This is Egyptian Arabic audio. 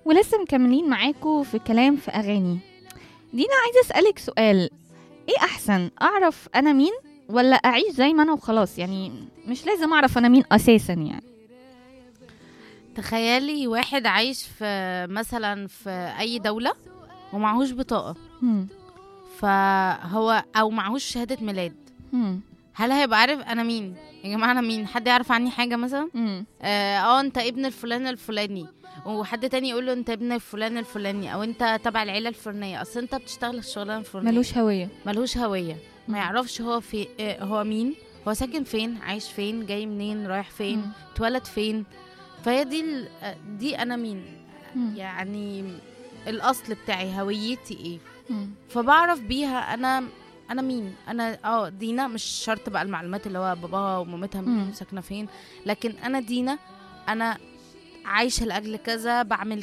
ولسه مكملين معاكم في كلام في أغاني دينا عايزة أسألك سؤال إيه أحسن أعرف أنا مين ولا أعيش زي ما أنا وخلاص يعني مش لازم أعرف أنا مين أساسا يعني تخيلي واحد عايش في مثلا في اي دوله ومعهوش بطاقه مم. فهو او معهوش شهاده ميلاد مم. هل هيبقى عارف انا مين يا جماعه انا مين حد يعرف عني حاجه مثلا مم. اه آه، انت ابن الفلان الفلاني وحد تاني يقول له انت ابن الفلان الفلاني او انت تبع العيله الفلانيه اصل انت بتشتغل الشغلانه الفلانيه ملوش هوية ملهوش هويه مم. ما يعرفش هو في آه، هو مين هو ساكن فين عايش فين جاي منين رايح فين مم. اتولد فين فهي دي ال- آه، دي انا مين مم. يعني الاصل بتاعي هويتي ايه مم. فبعرف بيها انا انا مين انا اه دينا مش شرط بقى المعلومات اللي هو باباها ومامتها مم. ساكنه فين لكن انا دينا انا عايشه لاجل كذا بعمل